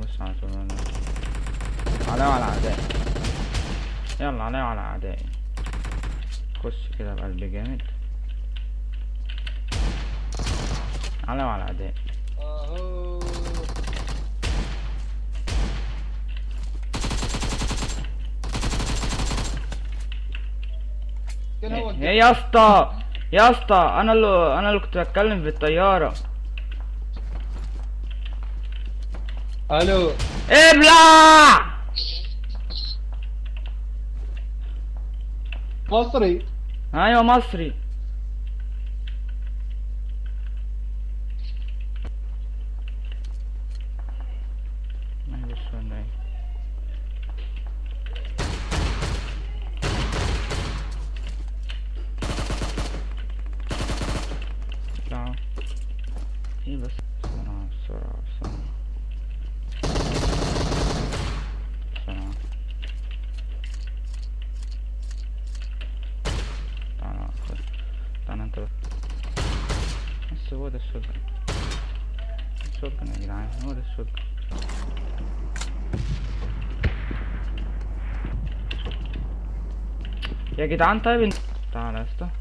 بص على طول عليا وعلى اعدائي يلا عليا وعلى اعدائي خش كده بقلب جامد عليا وعلى اعدائي اهو كان هو ايه يا اسطى يا اسطى انا اللي انا اللي كنت بتكلم في الطياره الو ابلع مصري ايوه مصري ما هي بس ولا ايه اطلعوا. ايه بس بسرعة بسرعة بسرعة بسرعة تعالى خد تعالى انت بس بس هو ده الشوتجن الشوتجن يا جدعان هو ده الشوتجن يا جدعان طيب انت تعالى يا اسطى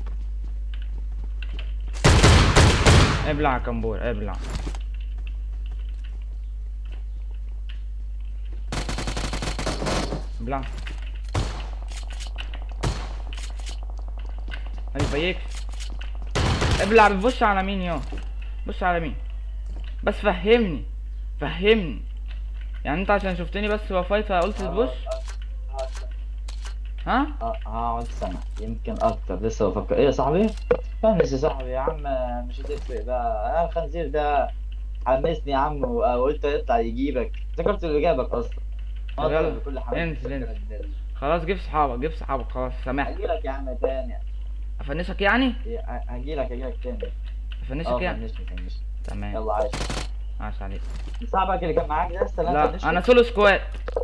ابلع يا كمبور ابلع ابلع هاي بيك ابلع بتبص على مين يا بص على مين بس فهمني فهمني يعني انت عشان شفتني بس وفاي فقلت تبص ها اه هقعد سنة يمكن أكتر لسه بفكر إيه يا صاحبي؟ فهمس يا صاحبي يا عم مش هتفرق بقى آه الخنزير ده حمسني يا عم و- وقلت يطلع يجيبك افتكرت اللي جابك أصلا طب يلا، بكل حاجة انزل، انزل. خلاص جيب صحابك جيب صحابك خلاص سامحت هجيلك يا عم تاني افنشك يعني إيه، ه- هجيلك هجيلك تاني افنشك اه يعني فنشني فنشني تمام يلا عايش عاش عليك صاحبك اللي كان معاك ده لسه لا فنشني؟ انا سولو سكواد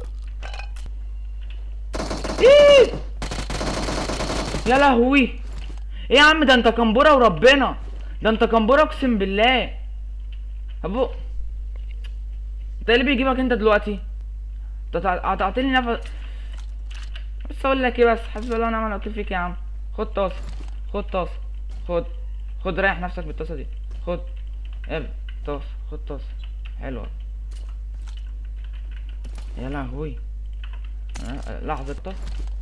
ايه يا لهوي ايه يا عم ده انت كمبوره وربنا ده انت كمبوره اقسم بالله ابو انت ايه اللي بيجيبك انت دلوقتي انت تع- قطعتني نفس بس اقول لك ايه بس حسبي الله ونعم الوكيل فيك يا عم خد طاسه خد طاسه خد خد ريح نفسك بالطاسه دي خد اب طاسه خد طاسه حلوه يا لهوي آه، لحظة طه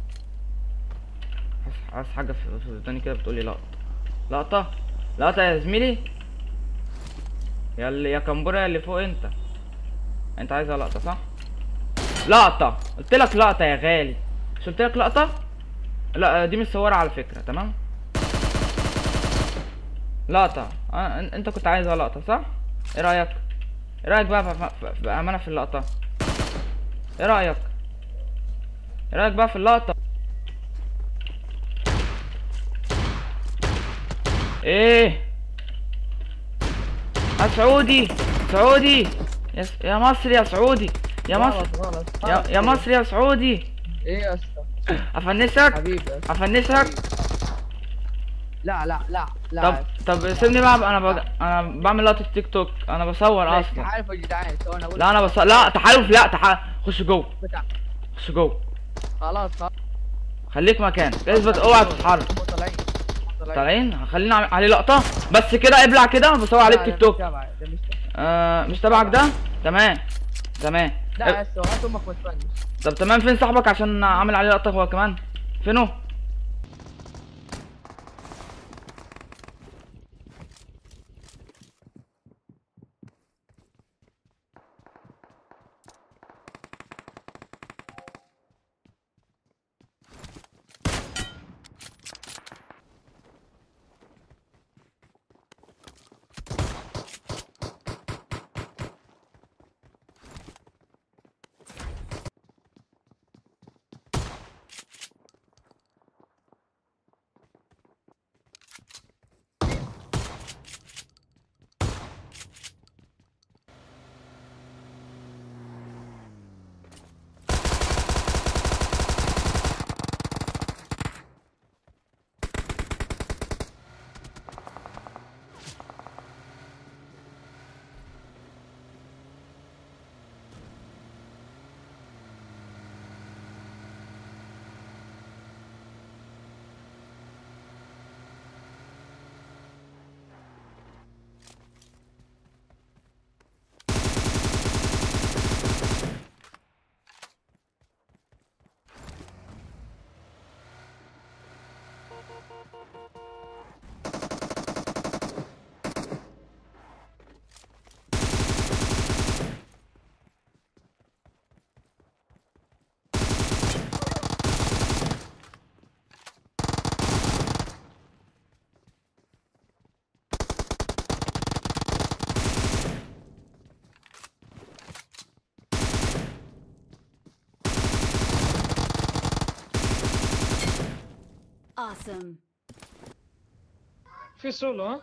حاسس حاسس حاجة في في وداني كده بتقولي لقطة لقطة لقطة يا زميلي يا اللي يا كمبورة يا اللي فوق انت انت عايزها لقطة صح؟ لقطة قلت لك لقطة يا غالي مش قلت لك لقطة؟ لا دي متصورة على فكرة تمام؟ لقطة آه ان- انت كنت عايزها لقطة صح؟ ايه رأيك؟ ايه رأيك بقى ف- ف- ف- بأمانة في اللقطة؟ ايه رأيك؟ ايه رأيك بقى في اللقطة؟ ايه؟ يا سعودي سعودي يا, س... يا مصري يا سعودي يا مصر غلط غلط يا, يا مصري يا سعودي ايه يا اسطى افنشك حبيبي يا اسطى. افنشك لا لا لا لا طب طب سيبني بقى انا بج... انا بعمل لقطة تيك توك انا بصور ماشي، اصلا عارف يا جدعان سواء انا اقول لا انا بصور لا تحالف لا تحالف خش جوه بتاع خش جوه خلاص خلاص خليك مكانك اثبت اوعى تتحرك هم طالعين طالعين طالعين خلينا نعمل عليه لقطة بس كده ابلع كده بصور عليه لا، تيك ده توك مش تبعي، ده مش تبعي. آه مش تبعك ده تمام تمام لا يا اسطى هات امك ما تفنش طب تمام فين صاحبك عشان اعمل عليه لقطة هو كمان فينه Awesome. في سولو ها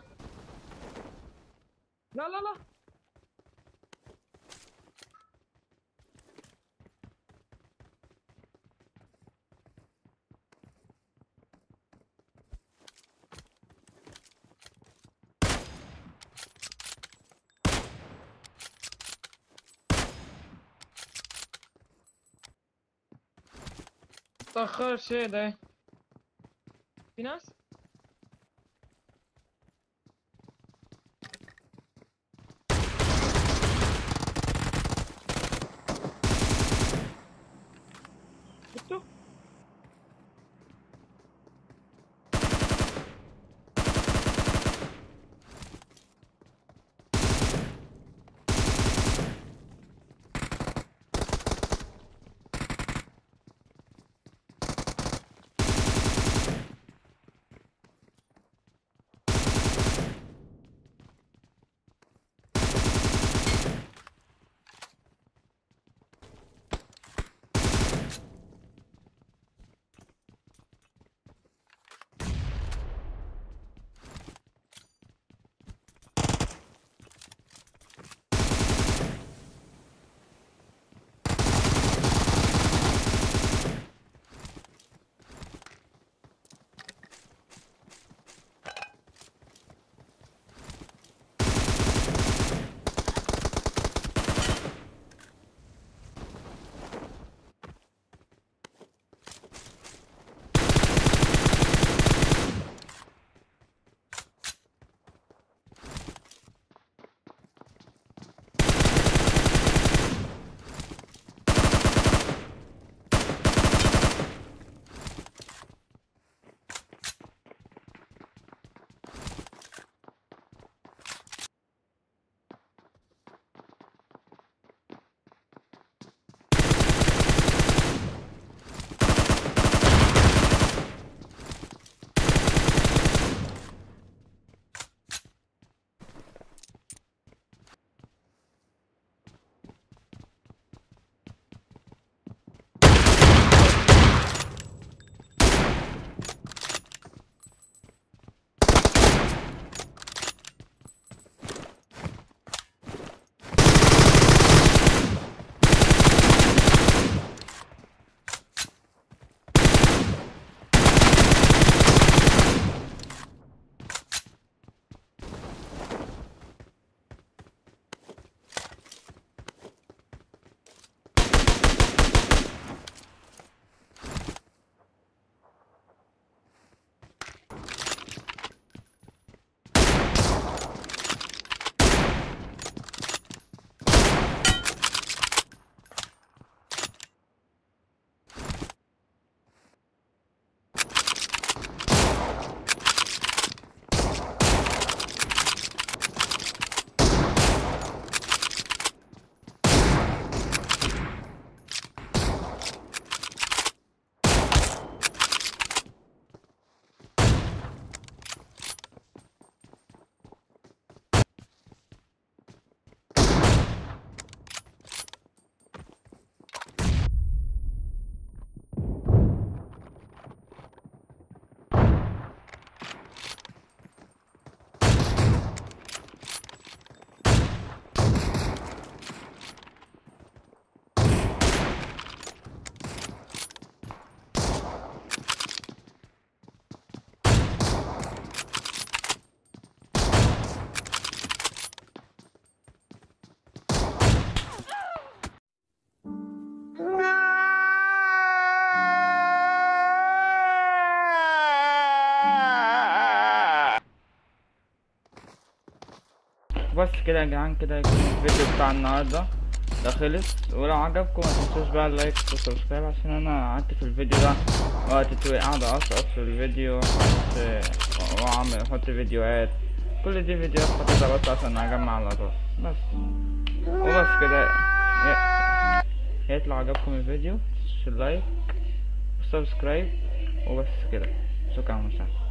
لا لا لا تأخر شيء ده في ناس شفتوا بس كده يا جدعان كده يكون الفيديو بتاع النهارده ده خلص ولو عجبكم ما تنسوش بقى اللايك والسبسكرايب عشان انا قعدت في الفيديو ده وقت طويل قاعد اقصقص في الفيديو واحط واعمل احط فيديوهات كل دي فيديوهات حطيتها بس عشان اجمع الارقام بس وبس كده يا ريت لو عجبكم الفيديو متنسوش اللايك والسبسكرايب وبس كده شكرا مساء